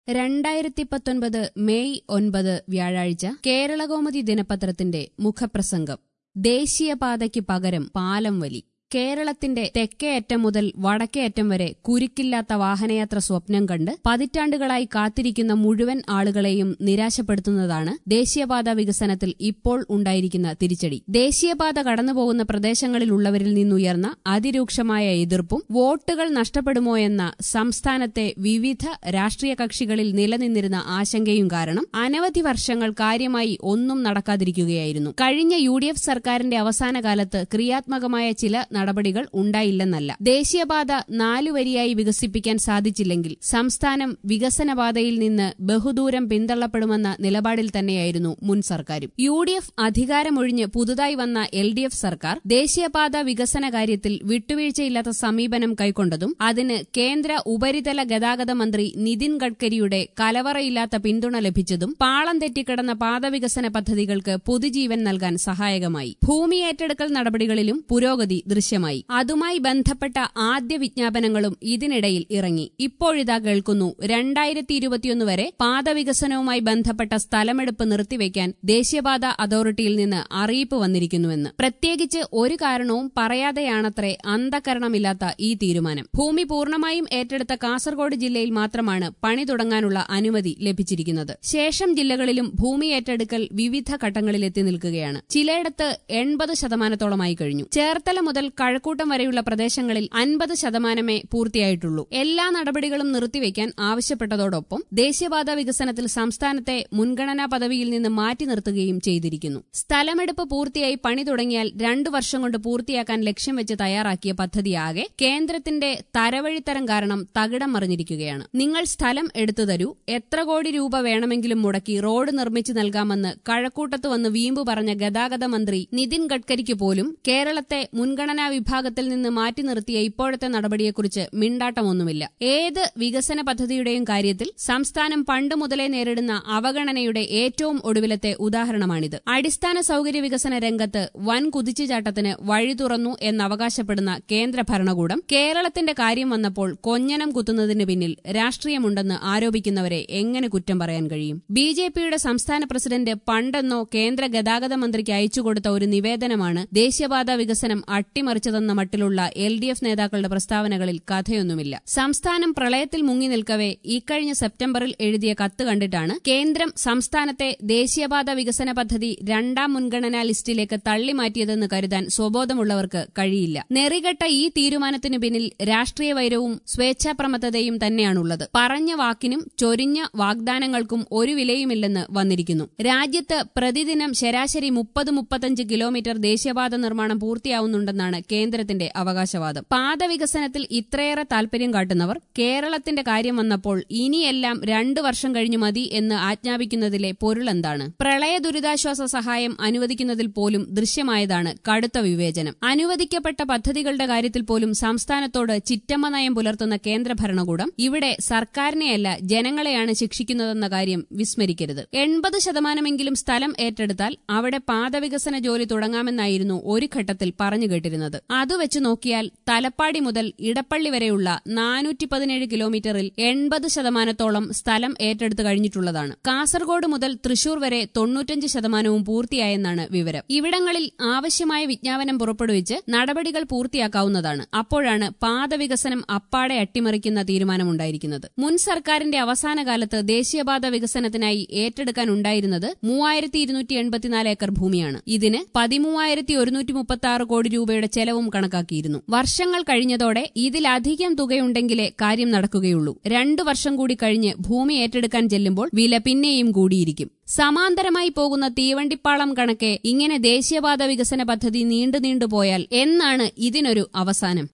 രണ്ടായിരത്തി പത്തൊൻപത് മെയ് ഒൻപത് വ്യാഴാഴ്ച കേരളകൗമുദി ദിനപത്രത്തിന്റെ മുഖപ്രസംഗം ദേശീയപാതയ്ക്ക് പകരം പാലം വലി കേരളത്തിന്റെ തെക്കേ അറ്റം മുതൽ വടക്കേ അറ്റം വരെ കുരുക്കില്ലാത്ത വാഹനയാത്ര സ്വപ്നം കണ്ട് പതിറ്റാണ്ടുകളായി കാത്തിരിക്കുന്ന മുഴുവൻ ആളുകളെയും നിരാശപ്പെടുത്തുന്നതാണ് ദേശീയപാത വികസനത്തിൽ ഇപ്പോൾ ഉണ്ടായിരിക്കുന്ന തിരിച്ചടി ദേശീയപാത കടന്നുപോകുന്ന പ്രദേശങ്ങളിലുള്ളവരിൽ നിന്നുയർന്ന അതിരൂക്ഷമായ എതിർപ്പും വോട്ടുകൾ നഷ്ടപ്പെടുമോ എന്ന സംസ്ഥാനത്തെ വിവിധ രാഷ്ട്രീയ കക്ഷികളിൽ നിലനിന്നിരുന്ന ആശങ്കയും കാരണം അനവധി വർഷങ്ങൾ കാര്യമായി ഒന്നും നടക്കാതിരിക്കുകയായിരുന്നു കഴിഞ്ഞ യു ഡി എഫ് സർക്കാരിന്റെ അവസാന കാലത്ത് ക്രിയാത്മകമായ ചില നടപടികൾ ഉണ്ടായില്ലെന്നല്ല ദേശീയപാത നാലുവരിയായി വികസിപ്പിക്കാൻ സാധിച്ചില്ലെങ്കിൽ സംസ്ഥാനം വികസനപാതയിൽ നിന്ന് ബഹുദൂരം പിന്തള്ളപ്പെടുമെന്ന നിലപാടിൽ തന്നെയായിരുന്നു മുൻ സർക്കാരും യു ഡി എഫ് അധികാരമൊഴിഞ്ഞ് പുതുതായി വന്ന എൽ ഡി എഫ് സർക്കാർ ദേശീയപാത വികസന കാര്യത്തിൽ വിട്ടുവീഴ്ചയില്ലാത്ത സമീപനം കൈക്കൊണ്ടതും അതിന് കേന്ദ്ര ഉപരിതല ഗതാഗത മന്ത്രി നിതിൻ ഗഡ്കരിയുടെ കലവറയില്ലാത്ത പിന്തുണ ലഭിച്ചതും പാളം തെറ്റിക്കിടന്ന പാതവികസന പദ്ധതികൾക്ക് പുതുജീവൻ നൽകാൻ സഹായകമായി ഭൂമി ഏറ്റെടുക്കൽ നടപടികളിലും പുരോഗതി ദൃശ്യമായി അതുമായി ബന്ധപ്പെട്ട ആദ്യ വിജ്ഞാപനങ്ങളും ഇതിനിടയിൽ ഇറങ്ങി ഇപ്പോഴിതാ കേൾക്കുന്നു രണ്ടായിരത്തി ഇരുപത്തിയൊന്ന് വരെ പാതവികസനവുമായി ബന്ധപ്പെട്ട സ്ഥലമെടുപ്പ് നിർത്തിവെക്കാൻ ദേശീയപാത അതോറിറ്റിയിൽ നിന്ന് അറിയിപ്പ് വന്നിരിക്കുന്നുവെന്ന് പ്രത്യേകിച്ച് ഒരു കാരണവും പറയാതെയാണത്രേ അന്ധകരണമില്ലാത്ത ഈ തീരുമാനം ഭൂമി പൂർണ്ണമായും ഏറ്റെടുത്ത കാസർഗോഡ് ജില്ലയിൽ മാത്രമാണ് പണി തുടങ്ങാനുള്ള അനുമതി ലഭിച്ചിരിക്കുന്നത് ശേഷം ജില്ലകളിലും ഭൂമി ഏറ്റെടുക്കൽ വിവിധ ഘട്ടങ്ങളിലെത്തി നിൽക്കുകയാണ് ചിലയിടത്ത് എൺപത് ശതമാനത്തോളമായി കഴിഞ്ഞു ചേർത്തല മുതൽ കഴക്കൂട്ടം വരെയുള്ള പ്രദേശങ്ങളിൽ അൻപത് ശതമാനമേ പൂർത്തിയായിട്ടുള്ളൂ എല്ലാ നടപടികളും നിർത്തിവെക്കാൻ ആവശ്യപ്പെട്ടതോടൊപ്പം ദേശീയപാത വികസനത്തിൽ സംസ്ഥാനത്തെ മുൻഗണനാ പദവിയിൽ നിന്ന് മാറ്റി നിർത്തുകയും ചെയ്തിരിക്കുന്നു സ്ഥലമെടുപ്പ് പൂർത്തിയായി പണി തുടങ്ങിയാൽ രണ്ടു വർഷം കൊണ്ട് പൂർത്തിയാക്കാൻ ലക്ഷ്യം വെച്ച് തയ്യാറാക്കിയ പദ്ധതിയാകെ കേന്ദ്രത്തിന്റെ തരവഴിത്തരം കാരണം തകിടം മറിഞ്ഞിരിക്കുകയാണ് നിങ്ങൾ സ്ഥലം എടുത്തു തരൂ എത്ര കോടി രൂപ വേണമെങ്കിലും മുടക്കി റോഡ് നിർമ്മിച്ചു നൽകാമെന്ന് കഴക്കൂട്ടത്ത് വന്ന് വീമ്പു പറഞ്ഞ ഗതാഗത മന്ത്രി നിതിൻ ഗഡ്കരിക്ക് പോലും കേരളത്തെ മുൻഗണനാ വിഭാഗത്തിൽ നിന്ന് മാറ്റി നിർത്തിയ ഇപ്പോഴത്തെ നടപടിയെക്കുറിച്ച് മിണ്ടാട്ടമൊന്നുമില്ല ഏത് വികസന പദ്ധതിയുടെയും കാര്യത്തിൽ സംസ്ഥാനം പണ്ട് മുതലേ നേരിടുന്ന അവഗണനയുടെ ഏറ്റവും ഒടുവിലത്തെ ഉദാഹരണമാണിത് അടിസ്ഥാന സൌകര്യ വികസന രംഗത്ത് വൻ കുതിച്ചുചാട്ടത്തിന് വഴി തുറന്നു എന്നവകാശപ്പെടുന്ന കേന്ദ്ര ഭരണകൂടം കേരളത്തിന്റെ കാര്യം വന്നപ്പോൾ കൊഞ്ഞനം കുത്തുന്നതിന് പിന്നിൽ രാഷ്ട്രീയമുണ്ടെന്ന് ആരോപിക്കുന്നവരെ എങ്ങനെ കുറ്റം പറയാൻ കഴിയും ബി ജെ പിയുടെ സംസ്ഥാന പ്രസിഡന്റ് പണ്ടെന്നോ കേന്ദ്ര ഗതാഗത മന്ത്രിക്ക് അയച്ചുകൊടുത്ത ഒരു നിവേദനമാണ് ദേശീയപാത വികസനം അട്ടിമറിച്ചതെന്ന മട്ടിലുള്ള എൽ ഡി എഫ് നേതാക്കളുടെ പ്രസ്താവനകളിൽ കഥയൊന്നുമില്ല സംസ്ഥാനം പ്രളയത്തിൽ മുങ്ങി നിൽക്കവെ ഇക്കഴിഞ്ഞ സെപ്റ്റംബറിൽ എഴുതിയ കത്ത് കണ്ടിട്ടാണ് കേന്ദ്രം സംസ്ഥാനത്തെ ദേശീയപാത വികസന പദ്ധതി രണ്ടാം മുൻഗണനാ ലിസ്റ്റിലേക്ക് തള്ളിമാറ്റിയതെന്ന് കരുതാൻ സ്വബോധമുള്ളവർക്ക് കഴിയില്ല നെറികെട്ട ഈ തീരുമാനത്തിനു പിന്നിൽ രാഷ്ട്രീയ വൈരവും സ്വേച്ഛാപ്രമത്തതയും തന്നെയാണുള്ളത് പറഞ്ഞ വാക്കിനും ചൊരിഞ്ഞ വാഗ്ദാനങ്ങൾക്കും ഒരു വിലയുമില്ലെന്ന് വന്നിരിക്കുന്നു രാജ്യത്ത് പ്രതിദിനം ശരാശരി മുപ്പത് മുപ്പത്തഞ്ച് കിലോമീറ്റർ ദേശീയപാത നിർമ്മാണം പൂർത്തിയാവുന്നുണ്ടെന്നാണ് കേന്ദ്രത്തിന്റെ അവകാശവാദം പാത വികസനത്തിൽ ഇത്രയേറെ താൽപര്യം കാട്ടുന്നവർ കേരളത്തിന്റെ കാര്യം വന്നപ്പോൾ ഇനിയെല്ലാം രണ്ടു വർഷം കഴിഞ്ഞു മതി എന്ന് ആജ്ഞാപിക്കുന്നതിലെ പൊരുളെന്താണ് പ്രളയ ദുരിതാശ്വാസ സഹായം അനുവദിക്കുന്നതിൽ പോലും ദൃശ്യമായതാണ് കടുത്ത വിവേചനം അനുവദിക്കപ്പെട്ട പദ്ധതികളുടെ കാര്യത്തിൽ പോലും സംസ്ഥാനത്തോട് ചിറ്റമ്മ നയം പുലർത്തുന്ന കേന്ദ്ര ഭരണകൂടം ഇവിടെ സർക്കാരിനെയല്ല ജനങ്ങളെയാണ് ശിക്ഷിക്കുന്നതെന്ന കാര്യം വിസ്മരിക്കരുത് എൺപത് ശതമാനമെങ്കിലും സ്ഥലം ഏറ്റെടുത്താൽ അവിടെ പാതവികസന ജോലി തുടങ്ങാമെന്നായിരുന്നു ഒരു ഘട്ടത്തിൽ പറഞ്ഞു കേട്ടിരുന്നത് അതുവെച്ച് നോക്കിയാൽ തലപ്പാടി മുതൽ ഇടപ്പള്ളി വരെയുള്ള നാനൂറ്റി പതിനേഴ് കിലോമീറ്ററിൽ എൺപത് ശതമാനത്തോളം സ്ഥലം ഏറ്റെടുത്ത് കഴിഞ്ഞിട്ടുള്ളതാണ് കാസർഗോഡ് മുതൽ തൃശൂർ വരെ തൊണ്ണൂറ്റഞ്ച് ശതമാനവും പൂർത്തിയായെന്നാണ് വിവരം ഇവിടങ്ങളിൽ ആവശ്യമായ വിജ്ഞാപനം പുറപ്പെടുവിച്ച് നടപടികൾ പൂർത്തിയാക്കാവുന്നതാണ് അപ്പോഴാണ് പാതവികസനം അപ്പാടെ അട്ടിമറിക്കുന്ന തീരുമാനമുണ്ടായിരിക്കുന്നത് മുൻ സർക്കാരിന്റെ അവസാന കാലത്ത് ദേശീയപാത വികസനത്തിനായി ഏറ്റെടുക്കാനുണ്ടായിരുന്നത് മൂവായിരത്തി ഇരുന്നൂറ്റി എൺപത്തിനാല് ഏക്കർ ഭൂമിയാണ് ഇതിന് പതിമൂവായിരത്തി ഒരുന്നൂറ്റി മുപ്പത്തി ആറ് കോടി രൂപയുടെ ചെലവും കണക്കാക്കിയിരുന്നു വർഷങ്ങൾ കഴിഞ്ഞതോടെ ഇതിലധികം തുകയുണ്ടെങ്കിലേ കാര്യം നടക്കുകയുള്ളൂ രണ്ടു വർഷം കൂടി കഴിഞ്ഞ് ഭൂമി ഏറ്റെടുക്കാൻ ചെല്ലുമ്പോൾ വില പിന്നെയും കൂടിയിരിക്കും സമാന്തരമായി പോകുന്ന തീവണ്ടിപ്പാളം കണക്കെ ഇങ്ങനെ ദേശീയപാത വികസന പദ്ധതി നീണ്ടു നീണ്ടുപോയാൽ എന്നാണ് ഇതിനൊരു അവസാനം